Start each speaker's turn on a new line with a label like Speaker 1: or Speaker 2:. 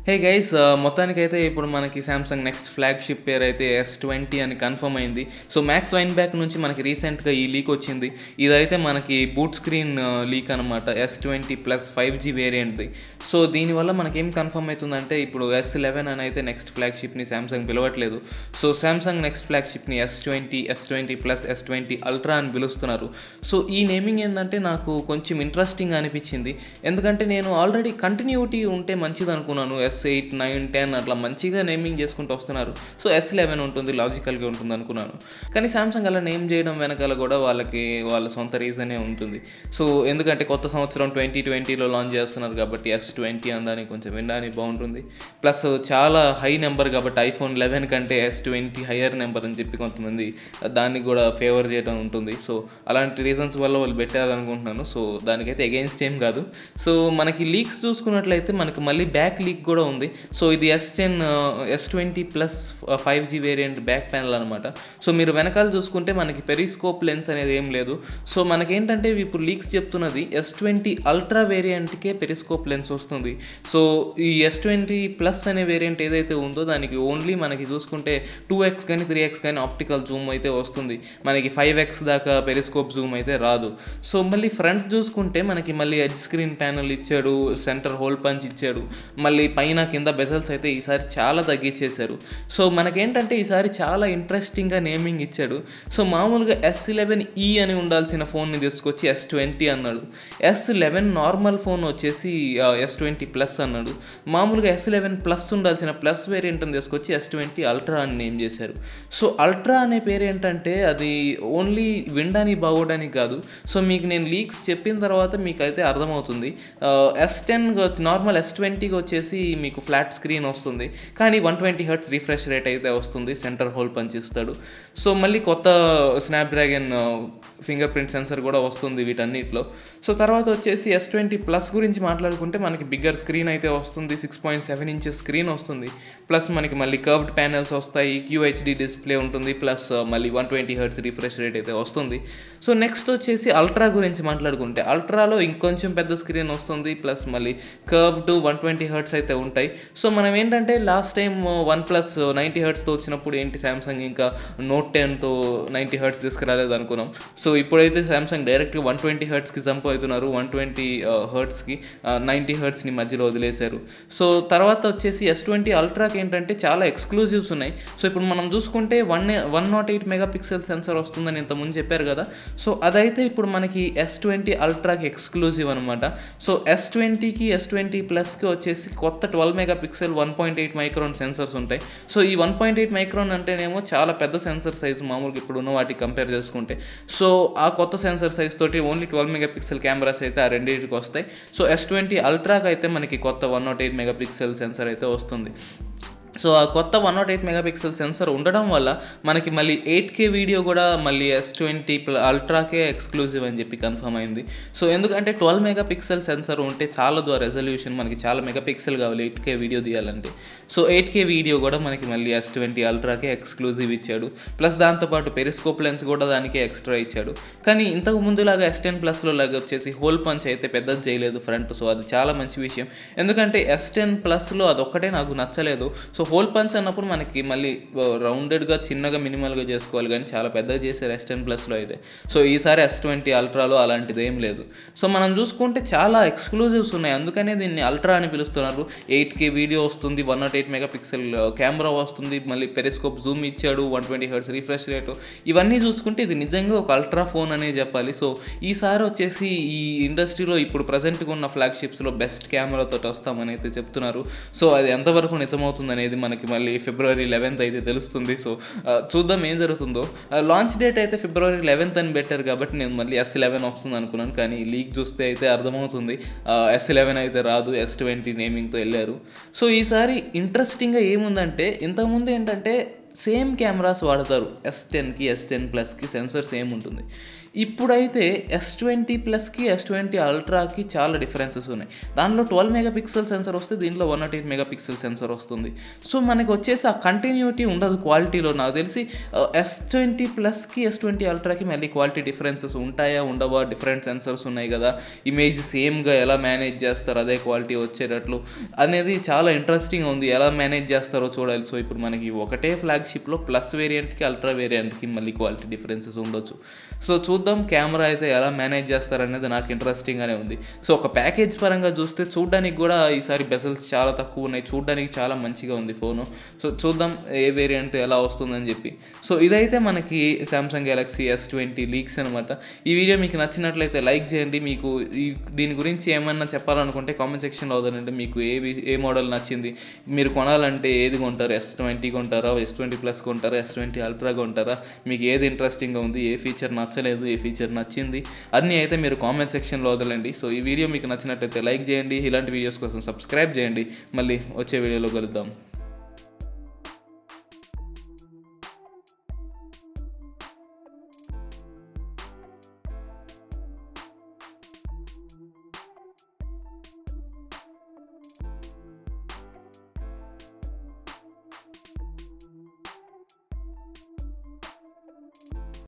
Speaker 1: hey guys మొత్తానికైతే ఇప్పుడు మనకి సామ్సంగ్ నెక్స్ట్ ఫ్లాగ్షిప్ పేరు అయితే ఎస్ ట్వంటీ అని కన్ఫర్మ్ అయింది సో మ్యాక్స్ వైన్ బ్యాక్ నుంచి మనకి రీసెంట్గా ఈ లీక్ వచ్చింది ఇదైతే మనకి బూట్ స్క్రీన్ లీక్ అనమాట S twenty plus five G వేరియంట్ది సో దీనివల్ల మనకి ఏం కన్ఫర్మ్ అవుతుందంటే ఇప్పుడు ఎస్ లెవెన్ అని అయితే నెక్స్ట్ ఫ్లాగ్షిప్ని సామ్సంగ్ పిలవట్లేదు సో సామ్సంగ్ నెక్స్ట్ ఫ్లాగ్షిప్ని S twenty S twenty plus S twenty ultra అని పిలుస్తున్నారు సో ఈ నేమింగ్ ఏంటంటే నాకు కొంచెం ఇంట్రెస్టింగ్ అనిపించింది ఎందుకంటే నేను ఆల్రెడీ కంటిన్యూటీ ఉంటే మంచిది అనుకున్నాను ఎస్ ఎయిట్ నైన్ టెన్ అట్లా మంచిగా నేమింగ్ చేసుకుంటూ వస్తున్నారు సో ఎస్ లెవెన్ ఉంటుంది లాజికల్గా ఉంటుంది అనుకున్నాను కానీ సామ్సంగ్ అలా నేమ్ చేయడం వెనకాల కూడా వాళ్ళకి వాళ్ళ సొంత రీజనే ఉంటుంది సో ఎందుకంటే కొత్త సంవత్సరం ట్వంటీ ట్వంటీలో లాంచ్ చేస్తున్నారు కాబట్టి ఎస్ ట్వంటీ అనడానికి కొంచెం వినడానికి బాగుంటుంది ప్లస్ చాలా హై నెంబర్ కాబట్టి ఐఫోన్ లెవెన్ కంటే ఎస్ ట్వంటీ హయ్యర్ నెంబర్ అని చెప్పి కొంతమంది దానికి కూడా ఫేవర్ చేయడం ఉంటుంది సో అలాంటి రీజన్స్ వల్ల వాళ్ళు పెట్టారనుకుంటున్నాను సో దానికైతే అగెయిన్స్ట్ ఏం కాదు సో మనకి లీక్స్ చూసుకున్నట్లయితే మనకి మళ్ళీ బ్యాక్ లీక్ కూడా ఉంది సో ఇది S ten S twenty plus five G variant back panel అనమాట సో మీరు వెనకాల చూసుకుంటే మనకి పెరిస్కోప్ లెన్స్ అనేది ఏం లేదు సో మనకేంటంటే ఇప్పుడు లీక్స్ చెప్తున్నది ఎస్ ట్వంటీ అల్ట్రా వేరియంట్కే పెరిస్కోప్ లెన్స్ వస్తుంది సో ఈ ఎస్ ట్వంటీ ప్లస్ అనే వేరియంట్ ఏదైతే ఉందో దానికి ఓన్లీ మనకి చూసుకుంటే టూ ఎక్స్ కానీ త్రీ ఎక్స్ కానీ ఆప్టికల్ జూమ్ అయితే వస్తుంది మనకి ఫైవ్ ఎక్స్ దాకా పెరిస్కోప్ జూమ్ అయితే రాదు సో మళ్ళీ ఫ్రంట్ చూసుకుంటే మనకి మళ్ళీ ఎడ్జ్ స్క్రీన్ ప్యానల్ ఇచ్చాడు సెంటర్ హోల్ పంచ్ ఇచ్చాడు మళ్ళీ పైన కింద బెజల్స్ అయితే ఈసారి చాలా తగ్గించేశారు సో మనకేంటంటే ఈసారి చాలా ఇంట్రెస్టింగ్గా నేమింగ్ ఇచ్చాడు సో మామూలుగా ఎస్ లెవెన్ ఈ అని ఉండాల్సిన ఫోన్ని తీసుకొచ్చి ఎస్ ట్వంటీ అన్నాడు ఎస్ లెవెన్ నార్మల్ ఫోన్ వచ్చేసి ఎస్ ట్వంటీ ప్లస్ అన్నాడు మామూలుగా ఎస్ లెవెన్ ప్లస్ ఉండాల్సిన ప్లస్ వేరియంట్ని తీసుకొచ్చి ఎస్ ట్వంటీ అల్ట్రా అని నేమ్ చేశారు సో అల్ట్రా అనే పేరు ఏంటంటే అది ఓన్లీ వినడానికి బాగోడానికి కాదు సో మీకు నేను లీక్స్ చెప్పిన తర్వాత మీకు అయితే అర్థమవుతుంది ఎస్ టెన్ నార్మల్ ఎస్ ట్వంటీకి వచ్చేసి మీకు ఫ్లాట్ స్క్రీన్ వస్తుంది కానీ one twenty hertz refresh rate అయితే వస్తుంది సెంటర్ హోల్ పనిచేస్తాడు సో మళ్ళీ కొత్త స్నాప్డ్రాగన్ ఫింగర్ ప్రింట్ సెన్సర్ కూడా వస్తుంది వీటన్నిటిలో సో తర్వాత వచ్చేసి ఎస్ ట్వంటీ ప్లస్ గురించి మాట్లాడుకుంటే మనకి బిగ్గర్ స్క్రీన్ అయితే వస్తుంది six point seven inches screen వస్తుంది ప్లస్ మనకి మళ్ళీ కర్వ్డ్ ప్యానెల్స్ వస్తాయి క్యూహెచ్డి డిస్ప్లే ఉంటుంది ప్లస్ మళ్ళీ one twenty hertz refresh rate అయితే వస్తుంది సో నెక్స్ట్ వచ్చేసి అల్ట్రా గురించి మాట్లాడుకుంటే అల్ట్రాలో ఇంకొంచెం పెద్ద స్క్రీన్ వస్తుంది ప్లస్ మళ్ళీ కర్వ్డ్ వన్ ట్వంటీ హర్ట్స్ అయితే ఉంటాయి సో మనం ఏంటంటే last time one plus ninety హర్ట్స్తో వచ్చినప్పుడు ఏంటి శాంసంగ్ ఇంకా నోట్ టెన్తో నైంటీ హర్ట్స్ తీసుకురాలేదు అనుకున్నాం సో ఇప్పుడైతే శాంసంగ్ డైరెక్ట్గా వన్ ట్వంటీ హర్ట్స్కి జంప్ అవుతున్నారు వన్ ట్వంటీ హర్ట్స్కి నైంటీ హర్ట్స్ని మధ్యలో వదిలేశారు సో తర్వాత వచ్చేసి ఎస్ ట్వంటీ అల్ట్రాకి ఏంటంటే చాలా ఎక్స్క్లూజివ్స్ ఉన్నాయి సో ఇప్పుడు మనం చూసుకుంటే one one not eight megapixel sensor వస్తుందని ఇంతకుముందు చెప్పారు కదా సో అదైతే ఇప్పుడు మనకి ఎస్ ట్వంటీ అల్ట్రాకి ఎక్స్క్లూజివ్ అనమాట సో ఎస్ ట్వంటీకి ఎస్ ట్వంటీ ప్లస్కి వచ్చేసి కొత్త twelve megapixel one point eight micron sensors ఉంటాయి సో ఈ వన్ పాయింట్ ఎయిట్ మైక్రోన్ అంటేనేమో చాలా పెద్ద సెన్సర్ సైజు మామూలుగా ఇప్పుడు ఉన్న వాటికి కంపేర్ చేసుకుంటే సో ఆ కొత్త సెన్సర్ సైజ్ తోటి only twelve megapixel cameras అయితే ఆ రెండింటికి వస్తాయి సో ఎస్ ట్వంటీ అల్ట్రాకి అయితే మనకి కొత్త one not eight megapixel sensor అయితే వస్తుంది సో ఆ కొత్త one not eight megapixel sensor ఉండడం వల్ల మనకి మళ్ళీ ఎయిట్ కే వీడియో కూడా మళ్ళీ ఎస్ ట్వంటీ అల్ట్రాకే ఎక్స్క్లూజివ్ అని చెప్పి కన్ఫర్మ్ అయింది సో ఎందుకంటే ట్వెల్వ్ మెగాపిక్సెల్ సెన్సర్ ఉంటే చాలా ద్వారా రెజల్యూషన్ మనకి చాలా మెగాపిక్సెల్ కావాలి ఎయిట్ కే వీడియో తీయాలంటే సో ఎయిట్ కే వీడియో కూడా మనకి మళ్ళీ ఎస్ ట్వంటీ అల్ట్రాకే ఎక్స్క్లూజివ్ ఇచ్చాడు ప్లస్ దాంతోపాటు పెరిస్కోప్ లెన్స్ కూడా దానికే ఎక్స్ట్రా ఇచ్చాడు కానీ ఇంతకు ముందులాగా ఎస్ టెన్ ప్లస్లో లాగా వచ్చేసి హోల్ పంచ్ అయితే పెద్దది చేయలేదు ఫ్రంట్ సో అది చాలా మంచి విషయం ఎందుకంటే ఎస్ టెన్ ప్లస్లో అదొక్కటే నాకు నచ్చలేదు సో హోల్ పంచ్ అన్నప్పుడు మనకి మళ్ళీ రౌండెడ్గా చిన్నగా మినిమల్గా చేసుకోవాలి కానీ చాలా పెద్దగా చేశారు ఎస్ టెన్ ప్లస్లో అయితే సో ఈసారి ఎస్ ట్వంటీ అల్ట్రాలో అలాంటిది ఏం లేదు సో మనం చూసుకుంటే చాలా ఎక్స్క్లూజివ్స్ ఉన్నాయి అందుకనే దీన్ని అల్ట్రా అని పిలుస్తున్నారు ఎయిట్ కే వీడియో వస్తుంది one not eight megapixel camera వస్తుంది మళ్ళీ పెరిస్కోప్ జూమ్ ఇచ్చాడు one twenty hertz refresh rate ఇవన్నీ చూసుకుంటే ఇది నిజంగా ఒక అల్ట్రా ఫోన్ అనే చెప్పాలి సో ఈసారి వచ్చేసి ఈ ఇండస్ట్రీలో ఇప్పుడు ప్రజెంట్గా ఉన్న ఫ్లాగ్షిప్స్లో బెస్ట్ కెమెరాతో వస్తామని అయితే చెప్తున్నారు సో అది ఎంతవరకు నిజమవుతుంది అనేది మనకి మళ్ళీ ఫిబ్రవరి లెవెన్త్ అయితే తెలుస్తుంది సో చూద్దాం ఏం జరుగుతుందో లాంచ్ డేట్ అయితే ఫిబ్రవరి లెవెన్త్ అని పెట్టారు కాబట్టి నేను మళ్ళీ ఎస్ లెవెన్ వస్తుంది అనుకున్నాను కానీ లీక్ చూస్తే అయితే అర్థమవుతుంది ఎస్ లెవెన్ అయితే రాదు ఎస్ ట్వంటీ నేమింగ్తో వెళ్ళారు సో ఈసారి ఇంట్రెస్టింగ్గా ఏముందంటే ఇంతకుముందు ఏంటంటే సేమ్ కెమెరాస్ వాడతారు ఎస్ టెన్కి ఎస్ టెన్ ప్లస్కి సెన్సర్ సేమ్ ఉంటుంది ఇప్పుడైతే ఎస్ ట్వంటీ ప్లస్కి ఎస్ ట్వంటీ అల్ట్రాకి చాలా డిఫరెన్సెస్ ఉన్నాయి దానిలో ట్వెల్వ్ మెగా పిక్సెల్ సెన్సర్ వస్తే దీంట్లో one not eight megapixel sensor వస్తుంది సో మనకి వచ్చేసి ఆ కంటిన్యూటీ ఉండదు క్వాలిటీలో నాకు తెలిసి ఎస్ ట్వంటీ ప్లస్కి ఎస్ ట్వంటీ అల్ట్రాకి మళ్ళీ క్వాలిటీ డిఫరెన్సెస్ ఉంటాయా ఉండవా డిఫరెంట్ సెన్సర్స్ ఉన్నాయి కదా ఇమేజ్ సేమ్గా ఎలా మేనేజ్ చేస్తారు అదే క్వాలిటీ వచ్చేటట్లు అనేది చాలా ఇంట్రెస్టింగ్ ఉంది ఎలా మేనేజ్ చేస్తారో చూడాలి సో ఇప్పుడు మనకి ఒకటే ఫ్లాగ్షిప్లో ప్లస్ వేరియంట్కి అల్ట్రా వేరియంట్కి మళ్ళీ క్వాలిటీ డిఫరెన్సెస్ ఉండొచ్చు సో చూద్దాం కెమెరా అయితే ఎలా మేనేజ్ చేస్తారనేది నాకు ఇంట్రెస్టింగ్గానే ఉంది సో ఒక ప్యాకేజ్ పరంగా చూస్తే చూడడానికి కూడా ఈసారి బెసల్స్ చాలా తక్కువ ఉన్నాయి చూడడానికి చాలా మంచిగా ఉంది ఫోను సో చూద్దాం ఏ వేరియంట్ ఎలా వస్తుందని చెప్పి సో ఇదైతే మనకి Samsung Galaxy S twenty leaks అనమాట ఈ వీడియో మీకు నచ్చినట్లయితే లైక్ చేయండి మీకు ఈ దీని గురించి ఏమన్నా చెప్పాలనుకుంటే కామెంట్ సెక్షన్లో వదలండి మీకు ఏ వి- ఏ మోడల్ నచ్చింది మీరు కొనాలంటే ఏది కొంటారు ఎస్ ట్వంటీ కొంటారా ఎస్ ట్వంటీ ప్లస్ కొంటారా ఎస్ ట్వంటీ అల్ట్రా కొంటారా మీకు ఏది ఇంట్రెస్టింగ్గా ఉంది ఏ ఫీచర్ నచ్చలేదు ఏ ఫీచర్ నచ్చింది అన్నీ అయితే మీరు కామెంట్ సెక్షన్లో వదలండి సో ఈ వీడియో మీకు నచ్చినట్లయితే లైక్ చేయండి ఇలాంటి వీడియోస్ కోసం సబ్స్క్రైబ్ చేయండి మళ్ళీ వచ్చే వీడియోలో కలుద్దాం